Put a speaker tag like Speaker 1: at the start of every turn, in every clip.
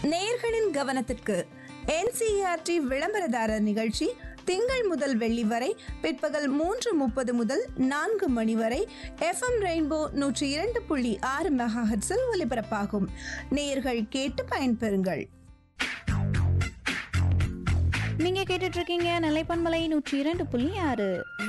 Speaker 1: நேயர்களின் கவனத்திற்கு என்சிஆர்டி விளம்பரதாரர் நிகழ்ச்சி திங்கள் முதல் வெள்ளி வரை பிற்பகல் மூன்று முப்பது முதல் நான்கு மணி வரை எஃப்எம் ரெயின்போ நூற்றி இரண்டு புள்ளி ஆறு மெகாஹெட்ஸில் ஒலிபரப்பாகும் நேயர்கள் கேட்டு பயன்பெறுங்கள்
Speaker 2: நீங்க கேட்டுட்டு இருக்கீங்க நிலைப்பன்மலை நூற்றி இரண்டு புள்ளி ஆறு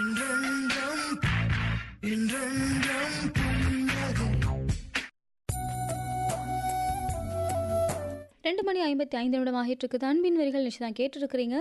Speaker 2: ரெண்டு மணி ஐம்பத்தி ஐந்து நிமிடம் ஆகிட்டு இருக்குது அன்பின் வரிகள் நிச்சயம் தான் கேட்டுருக்கிறீங்க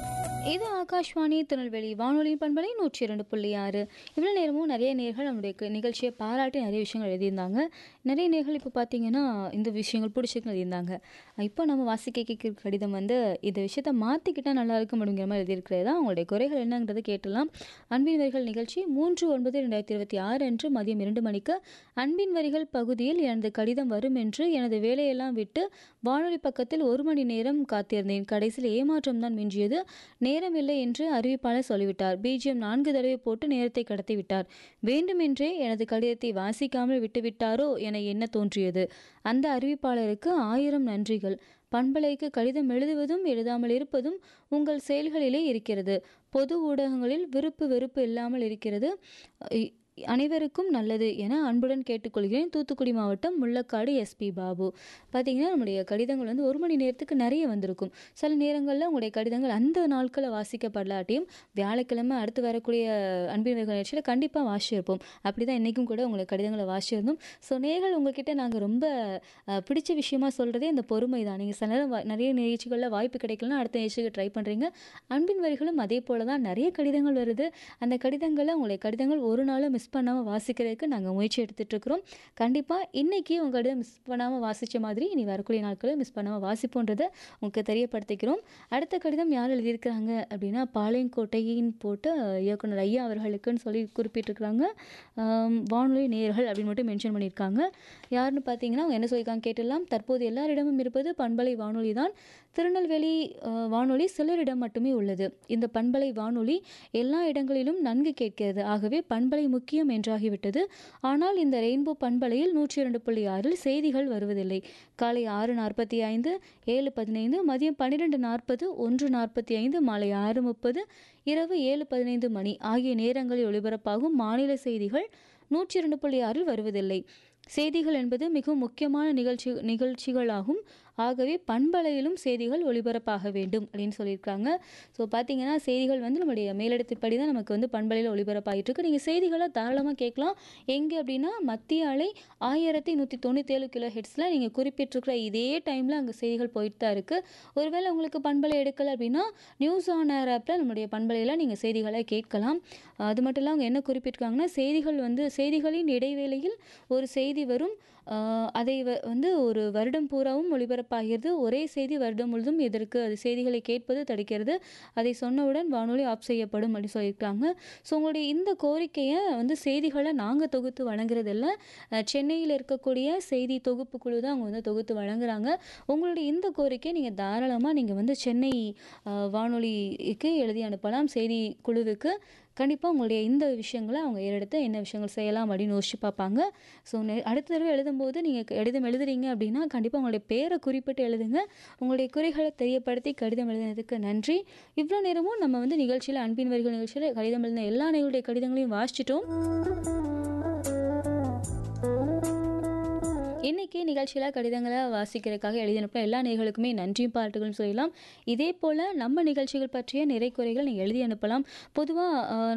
Speaker 2: இது ஆகாஷ்வாணி திருநெல்வேலி வானொலி பண்பலை நூற்றி இரண்டு புள்ளி ஆறு இவ்வளோ நேரமும் நிறைய நேர்கள் நம்முடைய கு- நிகழ்ச்சியை பாராட்டி நிறைய விஷயங்கள் எழுதியிருந்தாங்க நிறைய நேர்கள் இப்போ பார்த்தீங்கன்னா இந்த விஷயங்கள் பிடிச்சிருக்கு எழுதியிருந்தாங்க இப்போ நம்ம வாசிக்க கேட்கிற கடிதம் வந்து இந்த விஷயத்த மாற்றிக்கிட்டால் நல்லா இருக்கும் அப்படிங்கிற மாதிரி எழுதியிருக்கிறது தான் அவங்களுடைய குறைகள் என்னங்கிறத கேட்டலாம் அன்பின் வரிகள் நிகழ்ச்சி மூன்று ஒன்பது ரெண்டாயிரத்தி இருபத்தி ஆறு அன்று மதியம் இரண்டு மணிக்கு அன்பின் வரிகள் பகுதியில் எனது கடிதம் வரும் என்று எனது வேலையெல்லாம் விட்டு வானொலி பக்கத்தில் ஒரு மணி நேரம் காத்திருந்தேன் கடைசியில் ஏமாற்றம் தான் மிஞ்சியது நேரமில்லை என்று அறிவிப்பாளர் சொல்லிவிட்டார் பிஜிஎம் நான்கு தடவை போட்டு நேரத்தை கடத்தி விட்டார் வேண்டுமென்றே எனது கடிதத்தை வாசிக்காமல் விட்டுவிட்டாரோ என எண்ண தோன்றியது அந்த அறிவிப்பாளருக்கு ஆயிரம் நன்றிகள் பண்பலைக்கு கடிதம் எழுதுவதும் எழுதாமல் இருப்பதும் உங்கள் செயல்களிலே இருக்கிறது பொது ஊடகங்களில் விருப்பு வெறுப்பு இல்லாமல் இருக்கிறது இ- அனைவருக்கும் நல்லது என அன்புடன் கேட்டுக்கொள்கிறேன் தூத்துக்குடி மாவட்டம் முள்ளக்காடு எஸ்பி பாபு பார்த்தீங்கன்னா நம்முடைய கடிதங்கள் வந்து ஒரு மணி நேரத்துக்கு நிறைய வந்திருக்கும் சில நேரங்களில் உங்களுடைய கடிதங்கள் அந்த நாட்களில் வாசிக்கப்படலாட்டியும் வியாழக்கிழமை அடுத்து வரக்கூடிய அன்பின் வகை நிகழ்ச்சியில் கண்டிப்பாக வாசிச்சிருப்போம் அப்படி தான் இன்றைக்கும் கூட உங்களுக்கு கடிதங்களை வாசிச்சிருந்தோம் ஸோ நேர்கள் உங்ககிட்ட நாங்கள் ரொம்ப அஹ், பிடிச்ச விஷயமா சொல்கிறதே இந்த பொறுமை தான் நீங்கள் சில நேரம் வா- நிறைய நிகழ்ச்சிகளில் வாய்ப்பு கிடைக்கலனா அடுத்த நிகழ்ச்சிக்கு ட்ரை பண்ணுறீங்க அன்பின் வரிகளும் அதே போல தான் நிறைய கடிதங்கள் வருது அந்த கடிதங்களை உங்களுடைய கடிதங்கள் ஒரு நாளும் மிஸ் பண்ணாமல் வாசிக்கிறதுக்கு நாங்கள் முயற்சி எடுத்துட்டு இருக்கிறோம் கண்டிப்பாக இன்றைக்கி உங்கள் கடிதம் மிஸ் பண்ணாமல் வாசித்த மாதிரி இனி வரக்கூடிய நாட்களில் மிஸ் பண்ணாமல் வாசிப்போன்றதை உங்களுக்கு தெரியப்படுத்திக்கிறோம் அடுத்த கடிதம் யார் எழுதியிருக்கிறாங்க அப்படின்னா பாளையங்கோட்டையின் போட்டு அஹ், இயக்குனர் ஐயா அவர்களுக்குன்னு சொல்லி குறிப்பிட்டிருக்கிறாங்க ஆம், வானொலி நேயர்கள் அப்படின்னு மட்டும் மென்ஷன் பண்ணியிருக்காங்க யாருன்னு பார்த்தீங்கன்னா அவங்க என்ன சொல்லியிருக்காங்க கேட்டுடலாம் தற்போது எல்லாரிடமும் இருப்பது பண்பலை வானொலி தான் திருநெல்வேலி அஹ், வானொலி சிலரிடம் மட்டுமே உள்ளது இந்த பண்பலை வானொலி எல்லா இடங்களிலும் நன்கு கேட்கிறது ஆகவே பண்பலை முக்கியம் என்றாகிவிட்டது ஆனால் இந்த ரெயின்போ பண்பலையில் நூற்றி இரண்டு புள்ளி ஆறில் செய்திகள் வருவதில்லை காலை ஆறு நாற்பத்தி ஐந்து ஏழு பதினைந்து மதியம் பன்னிரெண்டு நாற்பது ஒன்று நாற்பத்தி ஐந்து மாலை ஆறு முப்பது இரவு ஏழு பதினைந்து மணி ஆகிய நேரங்களில் ஒளிபரப்பாகும் மாநில செய்திகள் நூற்றி இரண்டு புள்ளி ஆறில் வருவதில்லை செய்திகள் என்பது மிகவும் முக்கியமான நிகழ்ச்சி நிகழ்ச்சிகளாகும் ஆகவே பண்பலையிலும் செய்திகள் ஒளிபரப்பாக வேண்டும் அப்படின்னு சொல்லியிருக்காங்க ஸோ பார்த்தீங்கன்னா செய்திகள் வந்து நம்முடைய மேலிடத்தின்படி தான் நமக்கு வந்து பண்பலையில் ஒளிபரப்பாகிட்டு இருக்கு நீங்கள் செய்திகளை தாராளமாக கேட்கலாம் எங்கே அப்படின்னா மத்திய அலை ஆயிரத்தி நூற்றி தொண்ணூற்றேழு கிலோ ஹெட்ஸில் நீங்கள் குறிப்பிட்டிருக்கிற இதே டைமில் அங்கே செய்திகள் போயிட்டு தான் இருக்குது ஒருவேளை உங்களுக்கு பண்பலை எடுக்கலை அப்படின்னா நியூஸ் ஆன் ஏர் ஆப்பில் நம்முடைய பண்பலையில் நீங்கள் செய்திகளை கேட்கலாம் அது மட்டும் இல்லை அவங்க என்ன குறிப்பிட்டிருக்காங்கன்னா செய்திகள் வந்து செய்திகளின் இடைவேளையில் ஒரு செய்தி வரும் ஆஹ் அதை வ- வந்து ஒரு வருடம் பூராவும் ஒளிபரப்பாகிறது ஒரே செய்தி வருடம் முழுதும் இதற்கு அது செய்திகளை கேட்பது தடுக்கிறது அதை சொன்னவுடன் வானொலி ஆஃப் செய்யப்படும் அப்படின்னு சொல்லியிருக்காங்க ஸோ உங்களுடைய இந்த கோரிக்கையை வந்து செய்திகளை நாங்கள் தொகுத்து வழங்குறதில்ல அஹ் சென்னையில் இருக்கக்கூடிய செய்தி தொகுப்பு குழு தான் அவங்க வந்து தொகுத்து வழங்குறாங்க உங்களுடைய இந்த கோரிக்கை நீங்கள் தாராளமாக நீங்கள் வந்து சென்னை அஹ், வானொலிக்கு எழுதி அனுப்பலாம் செய்தி குழுவுக்கு கண்டிப்பாக உங்களுடைய இந்த விஷயங்களை அவங்க ஏறெடுத்து என்ன விஷயங்கள் செய்யலாம் அப்படின்னு யோசிச்சு பார்ப்பாங்க ஸோ அடுத்த தடவை எழுதும்போது நீங்கள் கடிதம் எழுதுறீங்க அப்படின்னா கண்டிப்பாக உங்களுடைய பேரை குறிப்பிட்டு எழுதுங்க உங்களுடைய குறைகளை தெரியப்படுத்தி கடிதம் எழுதினதுக்கு நன்றி இவ்வளோ நேரமும் நம்ம வந்து நிகழ்ச்சியில் அன்பின் வரிகள் நிகழ்ச்சியில் கடிதம் எழுதின எல்லா நேர்களுடைய கடிதங்களையும் வாசிச்சிட்டோம் இன்னைக்கு நிகழ்ச்சியில் கடிதங்களை வாசிக்கிறதுக்காக எழுதி அனுப்பின எல்லா நேர்களுக்குமே நன்றியும் பாராட்டுகளும் சொல்லலாம் இதே போல் நம்ம நிகழ்ச்சிகள் பற்றிய நிறை குறைகள் நீங்கள் எழுதி அனுப்பலாம் பொதுவாக